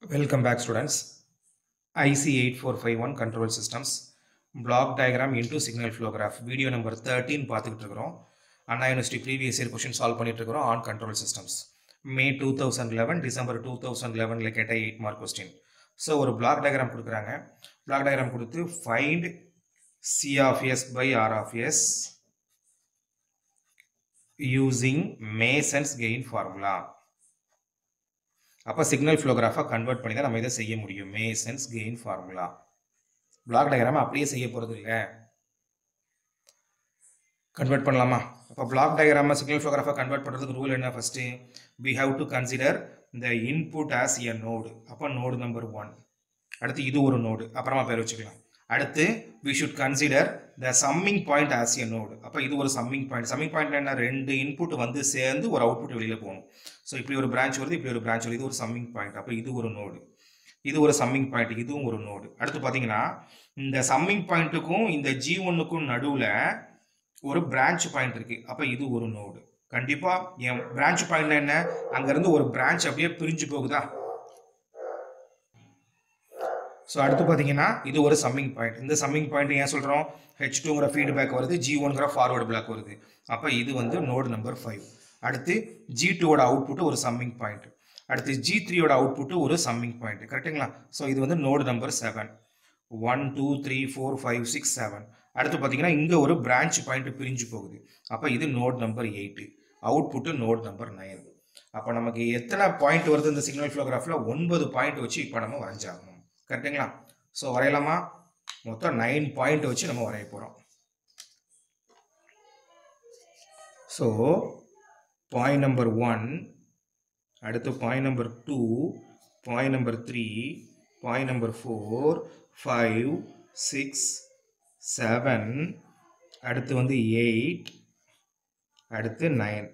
Welcome back students. IC8451 control systems block diagram into signal flow graph video number 13 பார்த்துக்கிட்டு இருக்கிறோம் Anna university previous year question solve பண்ணிட்டு இருக்கிறோம் on control systems May two thousand eleven December two thousand லெவனில் கேட்ட eight mark question so ஒரு block diagram கொடுக்குறாங்க block diagram கொடுத்து find C of S by R of S using Mason's gain formula அப்போ signal ஃப்ளோகிராஃபாக convert பண்ணி தான் நம்ம இதை செய்ய முடியும் Mason's gain formula block diagram அப்படியே செய்ய போகிறது இல்லை கன்வெர்ட் பண்ணலாமா அப்போ பிளாக் டயக்ராமை சிக்னல் ஃப்ளோகிராஃபாக கன்வெர்ட் பண்ணுறதுக்கு ரூல் என்ன first we have to consider the input as a node அப்போ நோடு நம்பர் ஒன் அடுத்து இது ஒரு நோடு அப்புறமா பேர் வச்சுக்கலாம் அடுத்து we should consider the summing point as a node அப்போ இது ஒரு சம்மிங் பாயிண்ட் சம்மிங் பாயிண்ட் என்ன ரெண்டு இன்புட் வந்து சேர்ந்து ஒரு அவுட்புட் வெளியில் போகணும் ஸோ இப்படி ஒரு பிரான்ச் வருது இப்படி ஒரு பிரான்ச் வருது இது ஒரு சம்மிங் பாயிண்ட் அப்போ இது ஒரு நோடு இது ஒரு சம்மிங் பாயிண்ட் இதுவும் ஒரு நோடு அடுத்து பார்த்தீங்கன்னா இந்த சம்மிங் பாயிண்ட்டுக்கும் இந்த ஜி ஒன்னுக்கும் நடுவில் ஒரு பிரான்ச் பாயிண்ட் இருக்கு அப்போ இது ஒரு நோடு கண்டிப்பாக என் பிரான்ச் பாயிண்ட் என்ன அங்கேருந்து ஒரு பிரான்ச் அப்படியே பிரிஞ்சு போகுதா ஸோ அடுத்து பார்த்தீங்கன்னா இது ஒரு சம்மிங் பாயிண்ட் இந்த சம்மிங் பாயிண்ட் ஏன் சொல்கிறோம் ஹெச் டூங்கிற ஃபீட்பேக் வருது ஜி ஒன்கிற ஃபார்வர்டு பிளாக் வருது அப்போ இது வந்து நோடு நம்பர் ஃபைவ் அடுத்து ஜி டூவோட அவுட்புட் ஒரு சம்மிங் பாயிண்ட் அடுத்து ஜி த்ரீயோட அவுட்புட் ஒரு சம்மிங் பாயிண்ட் கரெக்டுங்களா ஸோ இது வந்து node number seven one two three four five six seven அடுத்து பார்த்தீங்கன்னா இங்கே ஒரு பிரான்ச் பாயிண்ட் பிரிஞ்சு போகுது அப்போ இது node number eight output node number nine அப்போ நமக்கு எத்தனை பாயிண்ட் வருது இந்த சிக்னல் ஃப்ளோகிராஃபில் ஒன்பது பாயிண்ட் வச்சு இப்போ நம்ம வரைஞ்சாகணும் கரெக்டுங்களா ஸோ வரையலாமா மொத்தம் நைன் பாயிண்ட் வச்சு நம்ம வரைய போகிறோம் ஸோ பாயிண்ட் நம்பர் ஒன் அடுத்து point number two point number three point number four five six seven அடுத்து வந்து எயிட் அடுத்து nine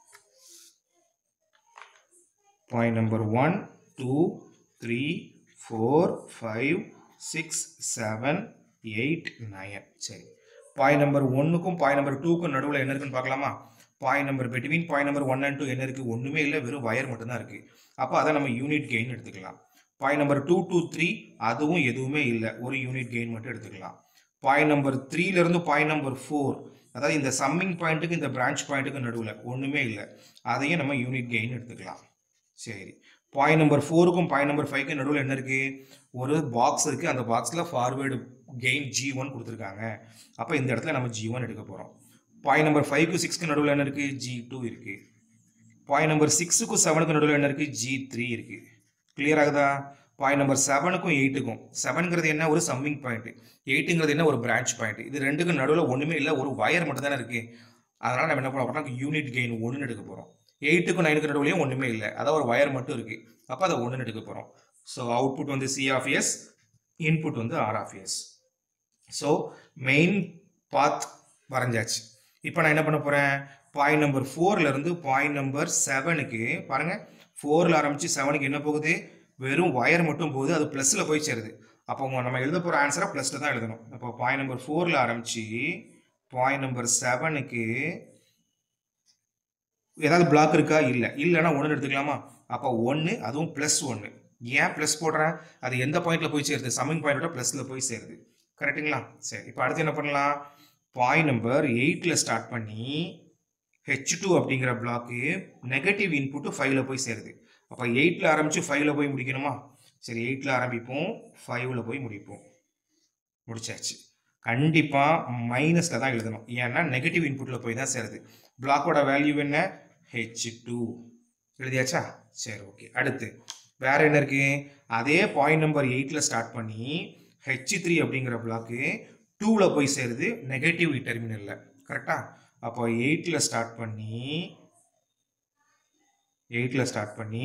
point number one two three four five six seven eight nine சரி point number ஒன்றுக்கும் point number டூக்கும் நடுவில் என்ன இருக்குன்னு பார்க்கலாமா point number between point number one and two என்ன இருக்குது ஒன்றுமே இல்லை வெறும் வயர் மட்டும்தான் இருக்குது அப்போ அதை நம்ம யூனிட் கெயின் எடுத்துக்கலாம் point number two two three அதுவும் எதுவுமே இல்லை ஒரு யூனிட் கெயின் மட்டும் எடுத்துக்கலாம் பாயிண்ட் நம்பர் த்ரீலேருந்து பாயிண்ட் நம்பர் ஃபோர் அதாவது இந்த சம்மிங் பாயிண்ட்டுக்கு இந்த பிரான்ச் பாயிண்ட்டுக்கு நடுவில் ஒன்றுமே இல்லை அதையும் நம்ம யூனிட் கெயின் எடுத்துக்கலாம் சரி பாயிண்ட் நம்பர் ஃபோருக்கும் பாயிண்ட் நம்பர் ஃபைவ்க்கு நடுவில் என்ன இருக்குது ஒரு பாக்ஸ் இருக்குது அந்த பாக்ஸில் ஃபார்வேர்டு கெயின் ஜி ஒன் கொடுத்துருக்காங்க அப்போ இந்த இடத்துல நம்ம ஜி ஒன் எடுக்க போகிறோம் பாயிண்ட் நம்பர் ஃபைவ்க்கு சிக்ஸ்க்கு நடுவில் என்ன இருக்குது ஜி டூ இருக்குது பாயிண்ட் நம்பர் சிக்ஸுக்கும் செவனுக்கு நடுவில் என்ன இருக்குது ஜி த்ரீ இருக்குது கிளியர் ஆகுதா பாயிண்ட் நம்பர் செவனுக்கும் எயிட்டுக்கும் செவனுங்கிறது என்ன ஒரு சம்மிங் பாயிண்ட் எயிட்டுங்கிறது என்ன ஒரு பிரான்ச் பாயிண்ட் இது ரெண்டுக்கும் நடுவில் ஒன்றுமே இல்லை ஒரு வயர் மட்டும் தானே இருக்குது அதனால் நம்ம என்ன பண்ண போகிறோம் யூனிட் கெயின் ஒன்று எடுக்க போகிறோம் எயிட்டுக்கும் நைனுக்கு நடுவுலையும் ஒன்றுமே இல்லை அதாவது ஒரு வயர் மட்டும் இருக்குது அப்போ அதை ஒன்று எடுக்க போகிறோம் ஸோ அவுட்புட் வந்து சி ஆஃப் எஸ் இன்புட் வந்து R of S so main path வரைஞ்சாச்சு இப்போ நான் என்ன பண்ண போகிறேன் பாயிண்ட் நம்பர் ஃபோர்லேருந்து பாயிண்ட் நம்பர் செவனுக்கு பாருங்கள் ஃபோரில் ஆரம்பித்து செவனுக்கு என்ன போகுது வெறும் ஒயர் மட்டும் போகுது அது ப்ளஸில் போய் சேருது அப்போ நம்ம எழுத போகிற ஆன்சரை ப்ளஸில் தான் எழுதணும் அப்போ பாயிண்ட் நம்பர் ஃபோரில் ஆரம்பித்து பாயிண்ட் நம்பர் செவனுக்கு ஏதாவது பிளாக் இருக்கா இல்லை இல்லைன்னா ஒன்று எடுத்துக்கலாமா அப்போ ஒன்று அதுவும் ப்ளஸ் ஒன்று ஏன் ப்ளஸ் போடுறேன் அது எந்த பாயிண்டில் போய் சேருது சம்மிங் பாயிண்டோட ப்ளஸில் போய் சேருது கரெக்டுங்களா சரி இப்போ அடுத்து என்ன பண்ணலாம் பாயிண்ட் நம்பர் எயிட்டில் ஸ்டார்ட் பண்ணி ஹெச் டூ அப்படிங்கிற பிளாக்கு நெகட்டிவ் இன்புட்டு ஃபைவ்ல போய் சேருது அப்போ எயிட்டில் ஆரம்பித்து ஃபைவ்ல போய் முடிக்கணுமா சரி எயிட்டில் ஆரம்பிப்போம் ஃபைவ்ல போய் முடிப்போம் முடிச்சாச்சு கண்டிப்பாக மைனஸில் தான் எழுதணும் ஏன்னா நெகட்டிவ் இன்புட்டில் போய் தான் சேருது பிளாக்கோட வேல்யூ என்ன ஹெச் டூ எழுதியாச்சா சரி ஓகே அடுத்து வேற என்ன இருக்கு அதே பாயிண்ட் நம்பர் எயிட்டில் ஸ்டார்ட் பண்ணி ஹெச் த்ரீ அப்படிங்கிற பிளாக்கு டூவில் போய் சேருது நெகட்டிவ் டெர்மினலில் கரெக்டா அப்போ எயிட்டில் ஸ்டார்ட் பண்ணி எயிட்டில் ஸ்டார்ட் பண்ணி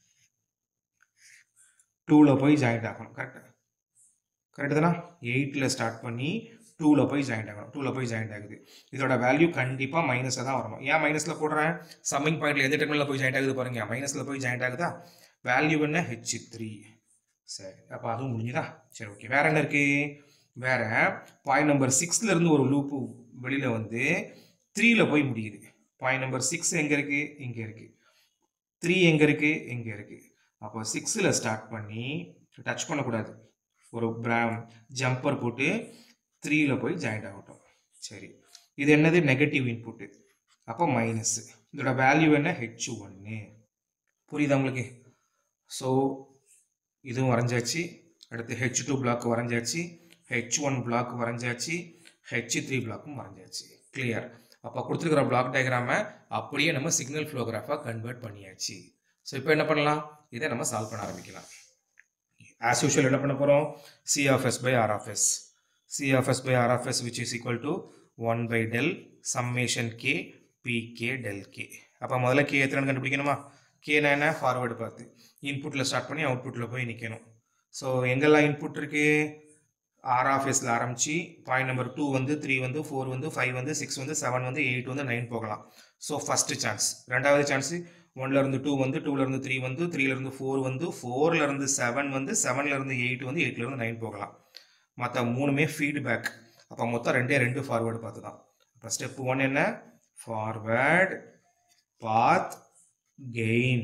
டூவில் போய் ஜாயிண்ட் ஆகணும் கரெக்டாக கரெக்டு தானே எயிட்டில் ஸ்டார்ட் பண்ணி டூவில் போய் ஜாயிண்ட் ஆகணும் டூவில் போய் ஜாயிண்ட் ஆகுது இதோட வேல்யூ கண்டிப்பாக மைனஸாக தான் வரணும் ஏன் மைனஸில் போடுறேன் சம்மிங் பாயிண்ட்ல எந்த டெர்மினலில் போய் ஜாயிண்ட் ஆகுது பாருங்க மைனஸில் போய் ஜாயிண்ட் ஆகுதா வேல்யூ என்ன ஹெச் த்ரீ சரி அப்போ அதுவும் முடிஞ்சுதா சரி ஓகே வேற என்ன இருக்கு வேற பாயிண்ட் நம்பர் சிக்ஸ்ல இருந்து ஒரு லூப்பு வெளியில வந்து த்ரீல போய் முடியுது பாயிண்ட் நம்பர் சிக்ஸ் எங்க இருக்கு இங்க இருக்கு த்ரீ எங்க இருக்கு இங்க இருக்கு அப்போ சிக்ஸில் ஸ்டார்ட் பண்ணி டச் பண்ணக்கூடாது ஒரு பிராம் ஜம்பர் போட்டு த்ரீயில் போய் ஜாயிண்ட் ஆகட்டும் சரி இது என்னது நெகட்டிவ் இன்புட்டு அப்போ மைனஸ் இதோட வேல்யூ என்ன ஹெச் ஒன்று புரியுதா உங்களுக்கு ஸோ இதுவும் வரைஞ்சாச்சு அடுத்து ஹெச் டூ பிளாக் வரைஞ்சாச்சு ஹெச் ஒன் பிளாக் வரைஞ்சாச்சு ஹெச் த்ரீ பிளாக்கும் வரைஞ்சாச்சு கிளியர் அப்போ கொடுத்துருக்கிற பிளாக் டயக்ராமை அப்படியே நம்ம சிக்னல் ஃப்ளோகிராஃபாக கன்வெர்ட் பண்ணியாச்சு ஸோ இப்போ என்ன பண்ணலாம் இதை நம்ம சால்வ் பண்ண ஆரம்பிக்கலாம் ஆஸ் யூஷுவல் என்ன பண்ண போகிறோம் C of S by R of S C of S by R of S which is equal to one by del summation K P K del K அப்போ முதல்ல கே எத்தனை கண்டுபிடிக்கணுமா கேனா என்ன forward பார்த்து இன்புட்டில் start பண்ணி அவுட்புட்டில் போய் நிற்கணும் ஸோ எங்கெல்லாம் இன்புட் இருக்கு ஆர் ஆஃப் எஸ்ல ஆரம்பிச்சு பாயிண்ட் நம்பர் டூ வந்து த்ரீ வந்து ஃபோர் வந்து ஃபைவ் வந்து சிக்ஸ் வந்து செவன் வந்து எயிட் வந்து நைன் போகலாம் ஸோ ஃபஸ்ட்டு சான்ஸ் ரெண்டாவது சான்ஸ் ஒன்ல இருந்து டூ வந்து டூல இருந்து த்ரீ வந்து த்ரீல இருந்து ஃபோர் வந்து ஃபோர்ல இருந்து செவன் வந்து செவன்ல இருந்து எயிட் வந்து எயிட்ல இருந்து நைன் போகலாம் மற்ற மூணுமே ஃபீட்பேக் அப்போ மொத்தம் ரெண்டே ரெண்டு ஃபார்வேர்டு பார்த்து தான் அப்போ ஸ்டெப் ஒன் என்ன ஃபார்வேர்ட் பாத் கெயின்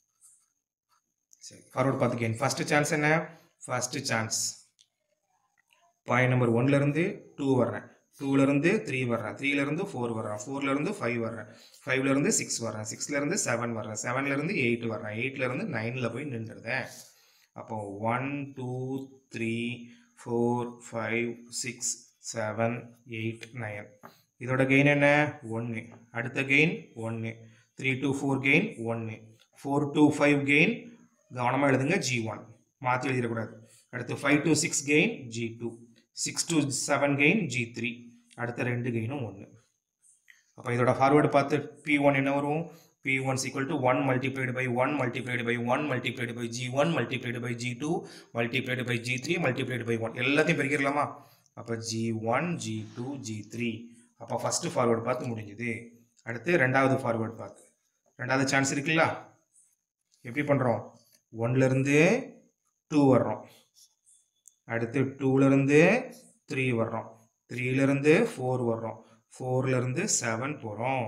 சரி ஃபார்வர்ட் பார்த்து கெயின் ஃபஸ்ட்டு சான்ஸ் என்ன ஃபஸ்ட்டு சான்ஸ் பாயிண்ட் நம்பர் ஒன்லேருந்து டூ வர்றேன் டூலேருந்து த்ரீ வர்றேன் த்ரீலேருந்து ஃபோர் வர்றேன் ஃபோர்லேருந்து ஃபைவ் வர்றேன் ஃபைவ்லேருந்து சிக்ஸ் வர்றேன் சிக்ஸ்லேருந்து செவன் வர்றேன் செவன்லேருந்து எயிட் வர்றேன் எயிட்லேருந்து நைனில் போய் நின்றுடுதேன் அப்போ one two three four five six seven eight nine இதோட கெயின் என்ன ஒன்று அடுத்த கெயின் ஒன்று த்ரீ டூ ஃபோர் கெயின் ஒன்று ஃபோர் டூ ஃபைவ் கெயின் கவனமாக எழுதுங்க ஜி ஒன் மாற்றி எழுதிடக்கூடாது அடுத்து five two six gain G two six two seven gain G three அடுத்த ரெண்டு கெயினும் ஒன்று அப்போ இதோட ஃபார்வேர்டு பார்த்து பி ஒன் என்ன வரும் P one equal to one multiplied by one multiplied by one multiplied by G one multiplied by G two multiplied by G three multiplied by one எல்லாத்தையும் பெருக்கிடலாமா அப்போ G one G two G three அப்போ first forward பார்த்து முடிஞ்சுது அடுத்து ரெண்டாவது forward பார்த்து ரெண்டாவது சான்ஸ் இருக்குல்ல எப்படி பண்ணுறோம் ஒன்லேருந்து டூ வர்றோம் அடுத்து டூலேருந்து த்ரீ வர்றோம் த்ரீலேருந்து ஃபோர் வர்றோம் ஃபோர்லேருந்து செவன் போகிறோம்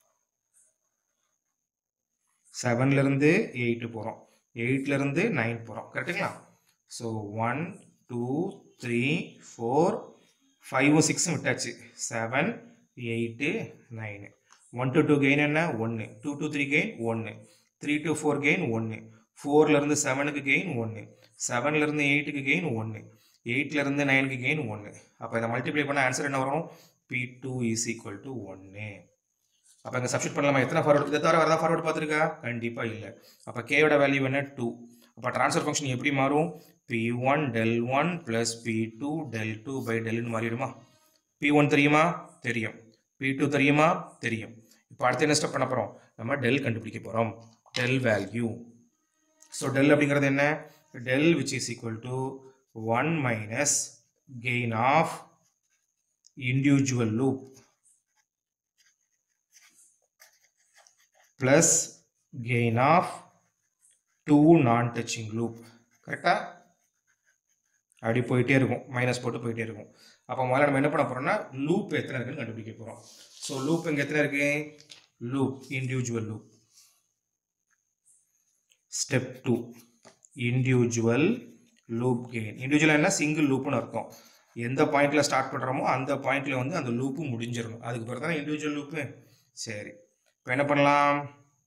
செவன்லேருந்து எயிட்டு போகிறோம் எயிட்லேருந்து நைன் போகிறோம் கரெக்டுங்களா so one two three four ஃபைவும் சிக்ஸும் விட்டாச்சு seven eight nine one to two gain என்ன ஒன்று டூ டூ த்ரீ கெயின் ஒன்று த்ரீ டு ஃபோர் கெயின் ஒன்று ஃபோர்லேருந்து செவனுக்கு கெயின் ஒன்று செவன்லேருந்து எயிட்டுக்கு கெயின் ஒன்று எயிட்லேருந்து நைனுக்கு கெயின் ஒன்று அப்போ இதை மல்டிப்ளை பண்ண ஆன்சர் என்ன வரும் P two is equal to ஒன்று அப்போ இங்கே சப்ஸ்டிட் பண்ணலாமா எத்தனை ஃபார்வர்டு இதை தவிர வரதா ஃபார்வர்டு பார்த்துருக்கா கண்டிப்பாக இல்லை அப்போ கேயோட வேல்யூ என்ன டூ அப்போ ட்ரான்ஸ்ஃபர் ஃபங்க்ஷன் எப்படி மாறும் P one del one plus P two del two by டெல்னு மாறிடுமா பி ஒன் தெரியுமா தெரியும் பி டூ தெரியுமா தெரியும் இப்போ அடுத்து என்ன ஸ்டெப் பண்ண போகிறோம் நம்ம டெல் கண்டுபிடிக்க போகிறோம் டெல் வேல்யூ ஸோ டெல் அப்படிங்கிறது என்ன del which is equal to one minus gain of individual loop plus gain of two non touching loop கரெக்டாக அப்படி போயிட்டே இருக்கும் மைனஸ் போட்டு போயிட்டே இருக்கும் அப்போ முதல்ல நம்ம என்ன பண்ண போகிறோம்னா லூப் எத்தனை இருக்குன்னு கண்டுபிடிக்க போகிறோம் ஸோ லூப் இங்கே எத்தனை இருக்கு loop individual loop step two individual loop gain individual என்ன சிங்கிள் லூப்னு அர்த்தம் எந்த பாயிண்ட்ல ஸ்டார்ட் பண்ணுறோமோ அந்த பாயிண்ட்ல வந்து அந்த லூப்பு முடிஞ்சிடணும் அதுக்கு பிறகு தானே இண்டிவிஜுவல் லூப்பு சரி இப்போ என்ன பண்ணலாம்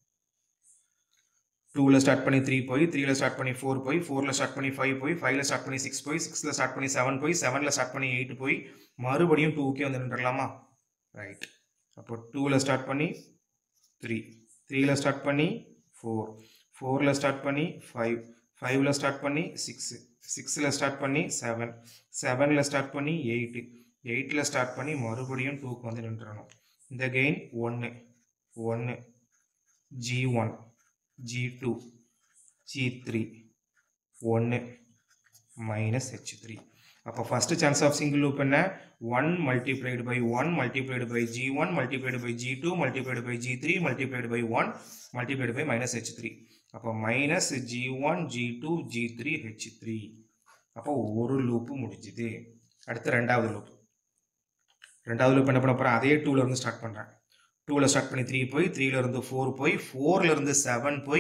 டூவில் ஸ்டார்ட் பண்ணி த்ரீ போய் த்ரீல ஸ்டார்ட் பண்ணி ஃபோர் போய் ஃபோரில் ஸ்டார்ட் பண்ணி ஃபைவ் போய் ஃபைவ்ல ஸ்டார்ட் பண்ணி சிக்ஸ் போய் சிக்ஸில் ஸ்டார்ட் பண்ணி செவன் போய் செவனில் ஸ்டார்ட் பண்ணி எயிட் போய் மறுபடியும் டூக்கே வந்து நின்றுடலாமா ரைட் அப்போ டூவில் ஸ்டார்ட் பண்ணி த்ரீ த்ரீல ஸ்டார்ட் பண்ணி ஃபோர் ஃபோரில் ஸ்டார்ட் பண்ணி ஃபைவ் ஃபைவ்ல ஸ்டார்ட் பண்ணி சிக்ஸு சிக்ஸில் ஸ்டார்ட் பண்ணி செவன் செவனில் ஸ்டார்ட் பண்ணி எயிட்டு எயிட்டில் ஸ்டார்ட் பண்ணி மறுபடியும் டூக்கு வந்து நின்றுடணும் இந்த கெயின் ஒன்று ஒன்று G one G two G three ஒன்று மைனஸ் ஹெச் த்ரீ அப்போ first chance of single loop என்ன one multiplied by one multiplied by G one multiplied by G two multiplied by G three multiplied by one multiplied by minus H three அப்போ minus G one G two G three H three அப்போ ஒரு loop முடிஞ்சுது அடுத்து ரெண்டாவது loop ரெண்டாவது loop என்ன பண்ண போகிறேன் அதே டூல இருந்து ஸ்டார்ட் பண்ணுறேன் டூவில் ஸ்டார்ட் பண்ணி த்ரீ போய் த்ரீல இருந்து ஃபோர் போய் ஃபோர்ல இருந்து செவன் போய்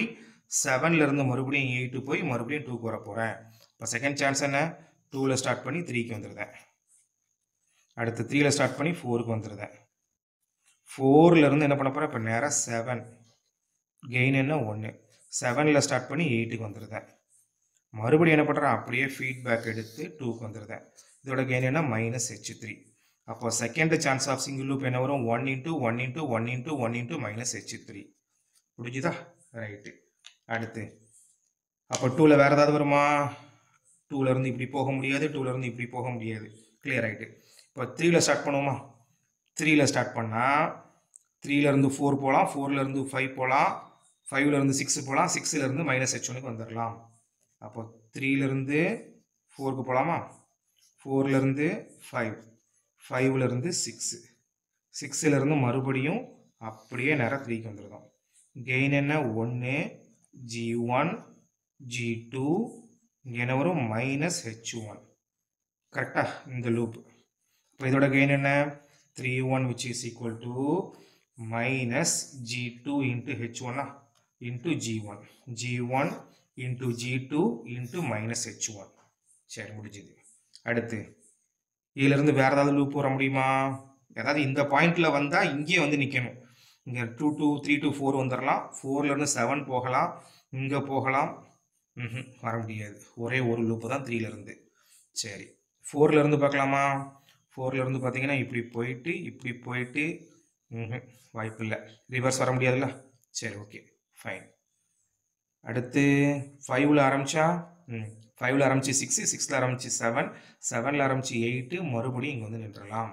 செவன்ல இருந்து மறுபடியும் எயிட்டு போய் மறுபடியும் டூக்கு வர போகிறேன் இப்போ செகண்ட் சான்ஸ் என்ன டூவில் ஸ்டார்ட் பண்ணி த்ரீக்கு வந்துடுதேன் அடுத்து த்ரீயில் ஸ்டார்ட் பண்ணி ஃபோருக்கு வந்துடுதேன் ஃபோரில் இருந்து என்ன பண்ண போகிறேன் இப்போ நேராக செவன் கெயின் என்ன ஒன்று செவனில் ஸ்டார்ட் பண்ணி எயிட்டுக்கு வந்துடுதேன் மறுபடியும் என்ன பண்ணுறேன் அப்படியே ஃபீட்பேக் எடுத்து டூக்கு வந்துடுதேன் இதோட கெயின் என்ன மைனஸ் ஹெச் த்ரீ அப்போ second chance of single loop என்ன வரும் one into one into one into one into minus H three புரிஞ்சுதா ரைட்டு அடுத்து அப்போ டூவில் வேறு ஏதாவது வருமா டூவில் இருந்து இப்படி போக முடியாது டூவில் இருந்து இப்படி போக முடியாது கிளியர் ஆகிட்டு இப்போ த்ரீயில் ஸ்டார்ட் பண்ணுவோமா த்ரீயில் ஸ்டார்ட் பண்ணால் த்ரீலேருந்து ஃபோர் போகலாம் ஃபோர்லேருந்து ஃபைவ் போகலாம் ஃபைவ்லேருந்து சிக்ஸ் போகலாம் சிக்ஸ்லேருந்து மைனஸ் ஹெச் ஒனுக்கு வந்துடலாம் அப்போ த்ரீலேருந்து ஃபோருக்கு போகலாமா ஃபோர்லேருந்து ஃபைவ் ஃபைவ்லேருந்து சிக்ஸு சிக்ஸிலேருந்து மறுபடியும் அப்படியே நேராக த்ரீக்கு வந்துருந்தோம் கெயின் என்ன ஒன்று ஜி ஒன் ஜி டூ இங்கே என்ன வரும் மைனஸ் ஹெச் ஒன் கரெக்டாக இந்த லூப் இப்போ இதோட கெயின் என்ன three one which is equal to minus G two into H ஒன்னா into G one G one into G two into minus H one சரி முடிஞ்சுது அடுத்து இதிலிருந்து வேறு ஏதாவது லூப் வர முடியுமா ஏதாவது இந்த பாயிண்டில் வந்தால் இங்கேயே வந்து நிற்கணும் இங்கே two two three two four வந்துடலாம் ஃபோர்லேருந்து செவன் போகலாம் இங்கே போகலாம் ம்ஹும், வர முடியாது ஒரே ஒரு லூப்பு தான் த்ரீலேருந்து சரி ஃபோர்லேருந்து பார்க்கலாமா ஃபோர்லேருந்து பார்த்தீங்கன்னா இப்படி போயிட்டு இப்படி போயிட்டு ம்ஹும், வாய்ப்பு இல்லை ரிவர்ஸ் வர முடியாதுல்ல சரி ஓகே ஃபைன் அடுத்து ஃபைவ்ல ஆரம்பிச்சா ம் ஃபைவ்ல ஆரம்பிச்சு சிக்ஸு சிக்ஸில் ஆரம்பிச்சு செவன் செவனில் ஆரம்பிச்சு எயிட்டு மறுபடியும் இங்கே வந்து நின்றலாம்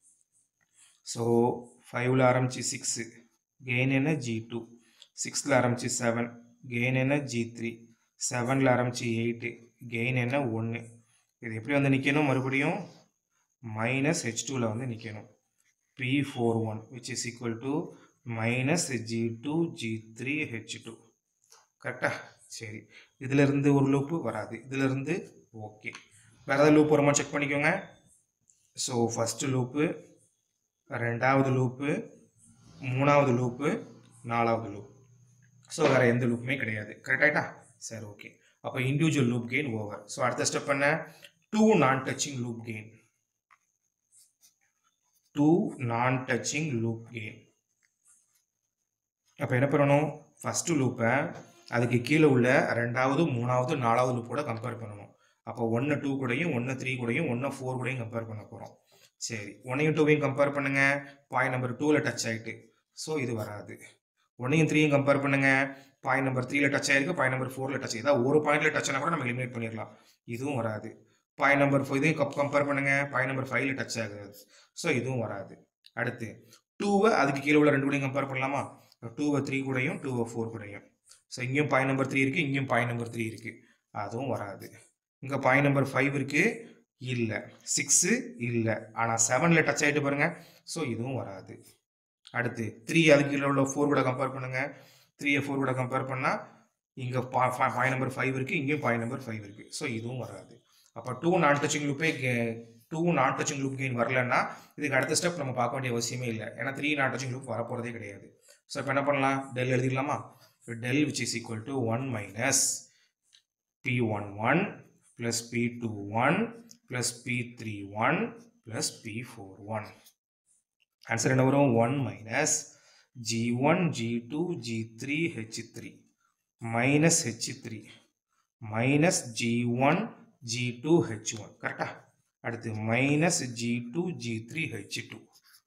ஸோ ஃபைவ்ல ஆரம்பிச்சு சிக்ஸு கெயின் என்ன ஜி டூ சிக்ஸில் ஆரம்பிச்சு செவன் கெயின் என்ன ஜி த்ரீ செவனில் ஆரம்பிச்சு எயிட்டு கெயின் என்ன ஒன்று இது எப்படி வந்து நிற்கணும் மறுபடியும் மைனஸ் ஹெச் டூவில் வந்து நிற்கணும் P four one which is equal to minus G two G three H two கரெக்டா சரி இதிலிருந்து ஒரு லூப்பு வராது இதிலிருந்து ஓகே வேறு ஏதாவது லூப் வருமா செக் பண்ணிக்கோங்க ஸோ ஃபஸ்ட்டு லூப்பு ரெண்டாவது லூப்பு மூணாவது லூப்பு நாலாவது லூப் ஸோ வேறு எந்த லூப்புமே கிடையாது கரெக்டாயிட்டா சரி ஓகே அப்போ individual loop gain over so அடுத்த ஸ்டெப் என்ன two non touching loop gain two non touching loop gain அப்போ என்ன பண்ணணும் ஃபஸ்ட்டு லூப்பை அதுக்கு கீழே உள்ள ரெண்டாவது மூணாவது நாலாவது லூப்போட கம்பேர் பண்ணணும் அப்போ ஒன்று டூ கூடயும் ஒன்று த்ரீ கூடயும் ஒன்று ஃபோர் கூடயும் கம்பேர் பண்ண போகிறோம் சரி ஒன்னையும் டூவையும் கம்பேர் பண்ணுங்க பாயிண்ட் நம்பர் டூவில் டச் ஆகிட்டு ஸோ இது வராது ஒன்னையும் த்ரீயும் கம்பேர் பண்ணுங்க பாயிண்ட் நம்பர் த்ரீல டச் ஆயிருக்கு பாயிண்ட் நம்பர் ஃபோரில் டச் ஆகிருக்கு ஒரு பாயிண்ட்ல டச் ஆனால் கூட நம்ம எலிமினேட் பண்ணிடலாம் இதுவும் வராது பாயிண்ட் நம்பர் ஃபோர் இதையும் கம்பேர் பண்ணுங்க பாயிண்ட் நம்பர் ஃபைவ்ல டச் ஆகுது ஸோ இதுவும் வராது அடுத்து டூவை அதுக்கு கீழே உள்ள ரெண்டு கூடயும் கம்பேர் பண்ணலாமா டூவை த்ரீ கூடயும் டூவை ஃபோர் கூடயும் ஸோ இங்கேயும் பாயிண்ட் நம்பர் த்ரீ இருக்குது இங்கேயும் பாயிண்ட் நம்பர் த்ரீ இருக்குது அதுவும் வராது இங்கே பாயிண்ட் நம்பர் ஃபைவ் இருக்குது இல்லை சிக்ஸு இல்லை ஆனால் செவனில் டச் ஆகிட்டு பாருங்கள் ஸோ இதுவும் வராது அடுத்து த்ரீ அதுக்கு கீழே உள்ள ஃபோர் கூட கம்பேர் பண்ணுங்கள் த்ரீயை ஃபோர் கூட கம்பேர் பண்ணால் இங்கே பா பாயிண்ட் நம்பர் ஃபைவ் இருக்குது இங்கேயும் பாயிண்ட் நம்பர் ஃபைவ் இருக்குது ஸோ இதுவும் வராது அப்போ டூ நான் டச்சிங் லூப்பே two non touching loop gain வரலன்னா இதுக்கு அடுத்த ஸ்டெப் நம்ம பார்க்க வேண்டிய அவசியமே இல்லை ஏன்னா த்ரீ நான் டச்சிங் லூப் வரப்போகிறதே கிடையாது ஸோ இப்போ என்ன பண்ணலாம் டெல் எழுதிக்கலாமா del which is equal to one minus P one one plus P two one plus P three one plus P four one answer என்ன வரும் one minus G one G two G three H three minus H three minus G one G two H one கரெக்டா அடுத்து minus G two G three H two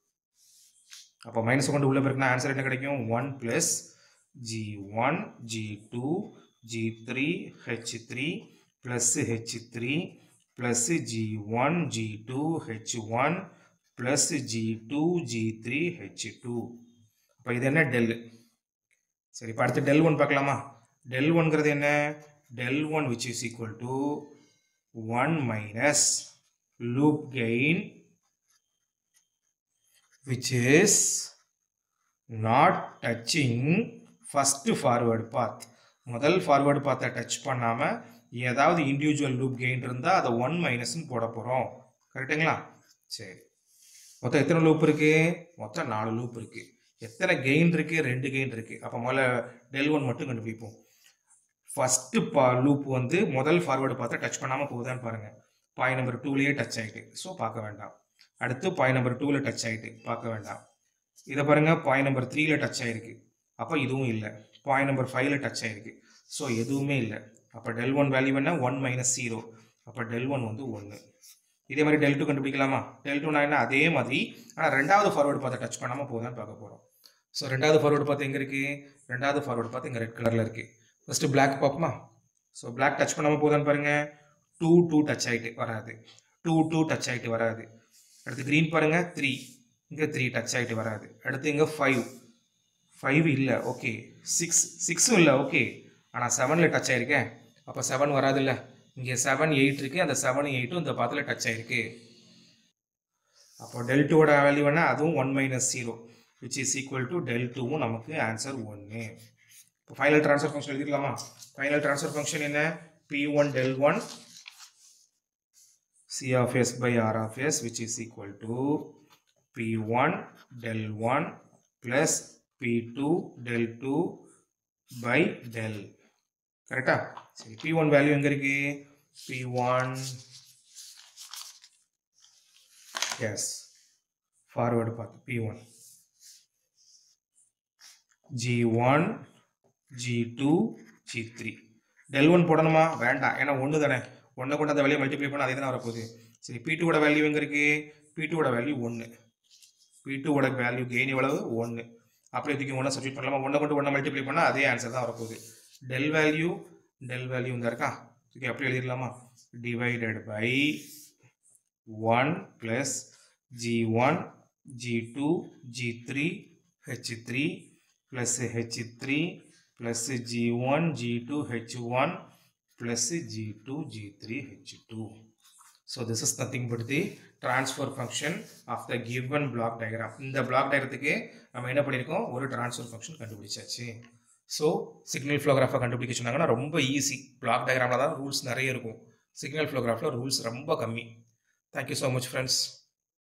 அப்போ minus கொண்டு உள்ள பிறகுனா answer என்ன கிடைக்கும் one plus G one G two G three H three plus H three plus G one G two H one plus G two G three H two அப்போ இது என்ன del சரி இப்போ அடுத்து டெல் ஒன் பார்க்கலாமா del ஒன்ங்கிறது என்ன del one which is equal to one minus loop gain which is not touching first forward path முதல் ஃபார்வர்டு பாத்தை டச் பண்ணாமல் ஏதாவது இண்டிவிஜுவல் லூப் கெயின் இருந்தால் அதை ஒன் மைனஸ்னு போட போகிறோம் கரெக்டுங்களா சரி மொத்தம் எத்தனை லூப் இருக்குது மொத்தம் நாலு லூப் இருக்குது எத்தனை கெயின் இருக்குது ரெண்டு கெயின் இருக்குது அப்போ முதல்ல டெல் ஒன் மட்டும் கண்டுபிடிப்போம் ஃபஸ்ட்டு பா லூப் வந்து முதல் ஃபார்வேர்டு பார்த்தா டச் பண்ணாமல் போகுதான்னு பாருங்கள் பாயிண்ட் நம்பர் டூலேயே டச் ஆகிட்டு ஸோ பார்க்க வேண்டாம் அடுத்து பாயிண்ட் நம்பர் டூவில் டச் ஆகிட்டு பார்க்க வேண்டாம் இதை பாருங்கள் பாயிண்ட் நம்பர் த்ரீல டச் ஆகிருக்கு அப்போ இதுவும் இல்லை பாயிண்ட் நம்பர் ஃபைவ்ல டச் ஆகிருக்கு ஸோ எதுவுமே இல்லை அப்போ டெல் ஒன் வேல்யூ என்ன ஒன் மைனஸ் ஜீரோ அப்போ டெல் ஒன் வந்து ஒன்று இதே மாதிரி டெல் டூ கண்டுபிடிக்கலாமா டெல் டூ என்ன அதே மாதிரி ஆனால் ரெண்டாவது ஃபார்வேர்டு பார்த்து டச் பண்ணாமல் போகுதான்னு பார்க்க போகிறோம் ஸோ ரெண்டாவது ஃபார்வேர்டு பார்த்து எங்கே இருக்குது ரெண்டாவது ஃபார்வேர்டு பார்த்து இங்கே ரெட் கலரில் இருக்குது ஃபஸ்ட்டு பிளாக் பார்ப்போமா ஸோ பிளாக் டச் பண்ணாமல் போகுதான்னு பாருங்கள் டூ டூ டச் ஆகிட்டு வராது டூ டூ டச் ஆகிட்டு வராது அடுத்து க்ரீன் பாருங்கள் த்ரீ இங்கே த்ரீ டச் ஆகிட்டு வராது அடுத்து இங்கே ஃபைவ் ஃபைவ் இல்லை ஓகே சிக்ஸ் சிக்ஸும் இல்லை ஓகே ஆனால் செவனில் டச் ஆகிருக்கேன் அப்போ செவன் வராதுல்ல இங்கே செவன் எயிட் இருக்குது அந்த செவன் எயிட்டும் இந்த பாத்தில் டச் ஆகிருக்கு அப்போ டெல் டூவோட வேல்யூ என்ன அதுவும் one minus zero which is equal to del டூவும் நமக்கு ஆன்சர் ஒன்று இப்போ ஃபைனல் ட்ரான்ஸ்ஃபர் ஃபங்க்ஷன் எழுதிக்கலாமா ஃபைனல் ட்ரான்ஸ்ஃபர் ஃபங்க்ஷன் என்ன P one del one C of S by R of S which is equal to P one del one plus P two del two by del கரெக்டா சரி P one value எங்கே இருக்கு P one S forward பார்த்து P one G one G two G three del one போடணுமா வேண்டாம் ஏன்னா ஒன்று தானே ஒன்றை கொண்டு அந்த வேல்யூ மல்டிப்ளை பண்ண அதே தானே வரப்போகுது சரி பி டூவோட வேல்யூ எங்கே இருக்கு பி டூவோட வேல்யூ ஒன்று பி டூவோட வேல்யூ கெயின் எவ்வளவு ஒன்று அப்படியே தூக்கி ஒன்றை சப்ஸ்டியூட் பண்ணலாமா ஒன்றை கொண்டு ஒன்றை மல்டிப்ளை பண்ணால் அதே ஆன்சர் தான் வரப்போகுது டெல் வேல்யூ டெல் வேல்யூ இந்த இருக்கா ஓகே அப்படி எழுதிடலாமா divided by one plus G one G two G three H three plus H three plus G one G two H one plus G two G three H two so this is nothing but the transfer function of the given block diagram இந்த block டயக்ரத்துக்கு நம்ம என்ன பண்ணியிருக்கோம் ஒரு transfer function கண்டுபிடிச்சாச்சு so signal ஃப்ளோகிராஃபை கண்டுபிடிக்க சொன்னாங்கன்னா ரொம்ப ஈஸி பிளாக் டயக்ராமில் தான் ரூல்ஸ் நிறைய இருக்கும் சிக்னல் ஃப்ளோகிராஃபில் ரூல்ஸ் ரொம்ப கம்மி தேங்க்யூ ஸோ மச் ஃப்ரெண்ட்ஸ்